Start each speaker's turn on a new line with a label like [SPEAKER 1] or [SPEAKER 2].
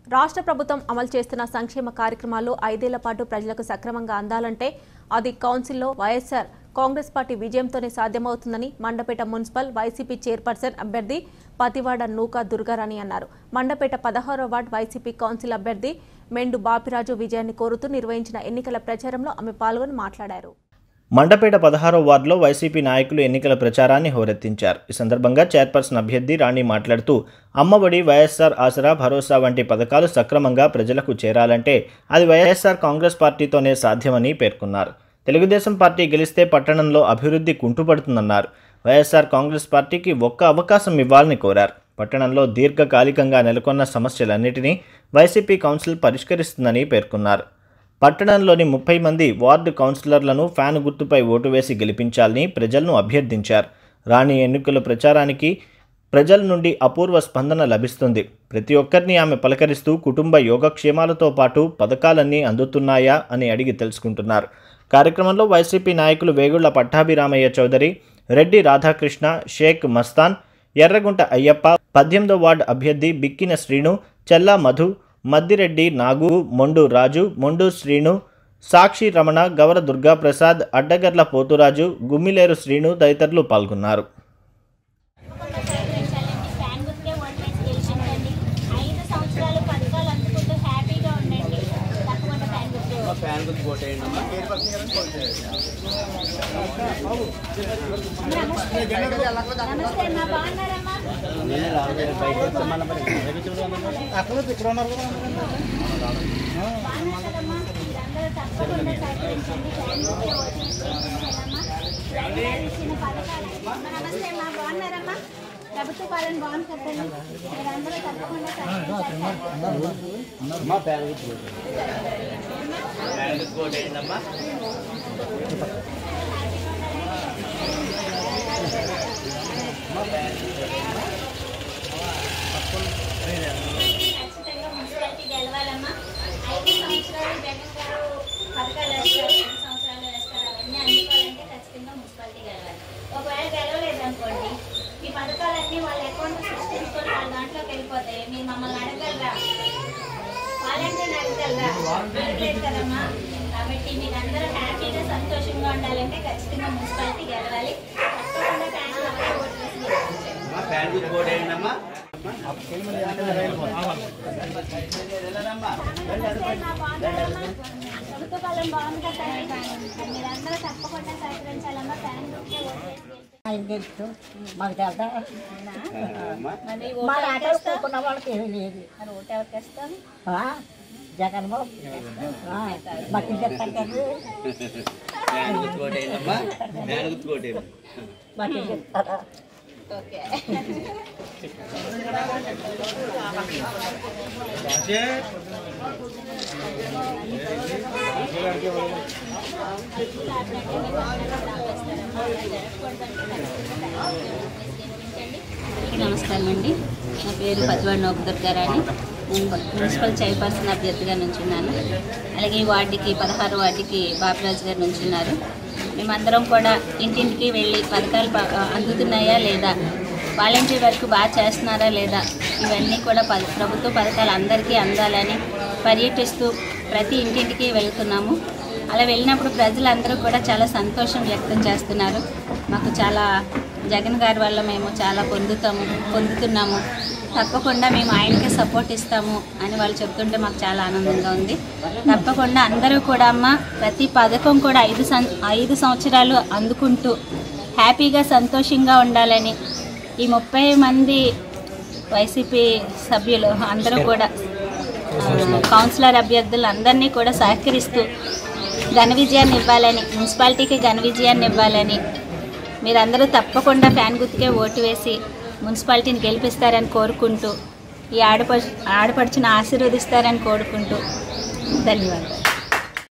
[SPEAKER 1] రాష్ట్ర ప్రభుత్వం అమలు చేస్తున్న సంక్షేమ కార్యక్రమాలు ఐదేళ్ల పాటు ప్రజలకు సక్రమంగా అందాలంటే అది కౌన్సిల్లో వైఎస్ఆర్ కాంగ్రెస్ పార్టీ విజయంతోనే సాధ్యమవుతుందని మండపేట మున్సిపల్ వైసీపీ చైర్పర్సన్ అభ్యర్థి పతివాడ నూకా దుర్గారాణి అన్నారు మండపేట పదహారో వార్డు వైసీపీ కౌన్సిల్ అభ్యర్థి మెండు బాపిరాజు విజయాన్ని కోరుతూ నిర్వహించిన ఎన్నికల ప్రచారంలో ఆమె పాల్గొని మాట్లాడారు
[SPEAKER 2] మండపేట పదహారో వార్డులో వైసీపీ నాయకులు ఎన్నికల ప్రచారాన్ని హోరెత్తించారు ఈ సందర్భంగా చైర్పర్సన్ అభ్యర్థి రాణి మాట్లాడుతూ అమ్మఒడి వైఎస్ఆర్ ఆసరా భరోసా వంటి పథకాలు సక్రమంగా ప్రజలకు చేరాలంటే అది వైఎస్ఆర్ కాంగ్రెస్ పార్టీతోనే సాధ్యమని పేర్కొన్నారు తెలుగుదేశం పార్టీ గెలిస్తే పట్టణంలో అభివృద్ధి కుంటుపడుతుందన్నారు వైఎస్ఆర్ కాంగ్రెస్ పార్టీకి ఒక్క అవకాశం ఇవ్వాలని కోరారు పట్టణంలో దీర్ఘకాలికంగా నెలకొన్న సమస్యలన్నిటినీ వైసీపీ కౌన్సిల్ పరిష్కరిస్తుందని పేర్కొన్నారు పట్టణంలోని ముప్పై మంది వార్డు కౌన్సిలర్లను ఫ్యాన్ గుర్తుపై ఓటు వేసి గెలిపించాలని ప్రజలను అభ్యర్థించారు రాణి ఎన్నికల ప్రచారానికి ప్రజల నుండి అపూర్వ స్పందన లభిస్తుంది ప్రతి ఒక్కరిని ఆమె పలకరిస్తూ కుటుంబ యోగక్షేమాలతో పాటు పథకాలన్నీ అందుతున్నాయా అని అడిగి తెలుసుకుంటున్నారు కార్యక్రమంలో వైసీపీ నాయకులు వేగుళ్ల పట్టాభిరామయ్య చౌదరి రెడ్డి రాధాకృష్ణ షేక్ మస్తాన్ ఎర్రగుంట అయ్యప్ప పద్దెనిమిదో వార్డు అభ్యర్థి బిక్కిన శ్రీను చెల్లా మధు మద్దిరెడ్డి నాగు మొండు రాజు మొండు శ్రీను సాక్షి రమణ గవర దుర్గాప్రసాద్ అడ్డగర్ల పోతురాజు గుమ్మిలేరు శ్రీను తదితరులు పాల్గొన్నారు
[SPEAKER 3] సహకరించాలండి ఫ్యాన్ గుర్తే ఓట్ వేసి గెలిచిందండి ఐదు సంవత్సరాలు పథకాలు అందుకుంటూ హ్యాపీగా ఉండండి తప్పకుండా ఫ్యాన్ గుర్తే ఓటు.
[SPEAKER 4] ఫ్యాన్ గుర్తు కొట్టేయండి అమ్మా
[SPEAKER 3] నమస్తే అమ్మా బాగున్నారమ్మా
[SPEAKER 4] నేనే రావాలి బయట వస్తే మళ్ళీ
[SPEAKER 3] బాగున్నారు కదమ్మా మీరందరూ తప్పకుండా సహకరించండి ఫ్యాన్ గుర్తే ఓటు వేసి గెలిపించాలమ్మా రైతులు ఇచ్చిన పథకాలు అమ్మా, నమస్తే అమ్మా బాగున్నారమ్మా ప్రభుత్వ పాలన బాగుంది కదండి మీరందరూ తప్పకుండా సహకరించాలి
[SPEAKER 4] అమ్మా ఫ్యాన్ గుర్తు కొట్టేయండి ఫ్యాన్ గుర్తు కొట్టేయండి అమ్మా
[SPEAKER 3] ఖచ్చితంగా మున్సిపాలిటీ గెలవాలమ్మా ఐదు సంవత్సరాలు జగన్ గారు పథకాలు వేస్తారు ఐదు సంవత్సరాలు వేస్తారు అవన్నీ అందుకోవాలంటే ఖచ్చితంగా మున్సిపాలిటీ గెలవాలి ఒకవేళ గెలవలేదు అనుకోండి మీ పథకాలన్నీ వాళ్ళ అకౌంట్ సృష్టించుకొని వాళ్ళ దాంట్లోకి వెళ్ళిపోతాయి మీరు మమ్మల్ని అడగలరా వాలంటీర్ని అడగలరా అడగలేదు కదమ్మా కాబట్టి మీరందరూ హ్యాపీగా సంతోషంగా ఉండాలంటే ఖచ్చితంగా మున్సిపాలిటీ గెలవాలి తప్పకుండా ఫ్యాన్ ఓటు వేసి గెలిపించండి.
[SPEAKER 4] అమ్మా ఫ్యాన్ గుర్తు కొట్టేయండి అమ్మా
[SPEAKER 3] ప్రభుత్వ పాలన బాగుంది కదా మీరందరూ తప్పకుండా సహకరించాలమ్మా ఫ్యాన్ గుర్తే ఓటు వేసి గెలిపించండి.
[SPEAKER 5] ఆయన తెలుసు మాకు తెలుసా
[SPEAKER 4] అమ్మా
[SPEAKER 3] మరి
[SPEAKER 5] మా
[SPEAKER 3] ఓటు
[SPEAKER 5] ఆటలు
[SPEAKER 3] ఎవరికేస్తావు?
[SPEAKER 5] కూకున్న వాళ్ళకి ఏమీ లేదు
[SPEAKER 3] మరి ఓటు ఎవరికి వేస్తాం
[SPEAKER 5] ఆ? జగన్ బాబు ఆ, మాకు ఇంకా చెప్తారు
[SPEAKER 4] ఫ్యాన్ గుర్తు కొట్టేయండి అమ్మా ఫ్యాన్ గుర్తు కొట్టేయండి
[SPEAKER 5] మాకు ఇంకా చెప్తారా
[SPEAKER 3] ఓకే
[SPEAKER 6] నమస్కారం అండి నా పేరు పతివాడి నోపుదుర్గారాణి నేను మున్సిపల్ చైర్పర్సన్ అభ్యర్థిగా నుంచున్నాను అలాగే ఈ వార్డుకి పదహారు వార్డుకి బాపిరాజు గారు నుంచున్నారు మేమందరం కూడా ఇంటింటికి వెళ్ళి పథకాలు బా- అందుతున్నాయా లేదా వాలంటీర్ వర్క్ బాగా చేస్తున్నారా లేదా ఇవన్నీ కూడా ప- ప్రభుత్వ పథకాలు అందరికీ అందాలని పర్యటిస్తూ ప్రతి ఇంటింటికి వెళ్తున్నాము అలా వెళ్ళినప్పుడు ప్రజలందరూ కూడా చాలా సంతోషం వ్యక్తం చేస్తున్నారు మాకు చాలా జగన్ గారి వల్ల మేము చాలా పొందుతాము పొందుతున్నాము తప్పకుండా మేము ఆయనకే సపోర్ట్ ఇస్తాము అని వాళ్ళు చెప్తుంటే మాకు చాలా ఆనందంగా ఉంది తప్పకుండా అందరూ కూడా అమ్మ ప్రతి పథకం కూడా ఐదు సం ఐదు సంవత్సరాలు అందుకుంటూ హ్యాపీగా సంతోషంగా ఉండాలని ఈ ముప్పై మంది వైసీపీ సభ్యులు అందరూ కూడా ఆ, కౌన్సిలర్ అభ్యర్థులు అందరినీ కూడా సహకరిస్తూ ఘన విజయాన్ని ఇవ్వాలని మున్సిపాలిటీకి ఘన విజయాన్ని ఇవ్వాలని మీరందరూ తప్పకుండా ఫ్యాన్ గుర్తుకే ఓటు వేసి మున్సిపాలిటీని గెలిపిస్తారని కోరుకుంటూ ఈ ఆడపడు ఆడపడుచును ఆశీర్వదిస్తారని కోరుకుంటూ ధన్యవాదాలు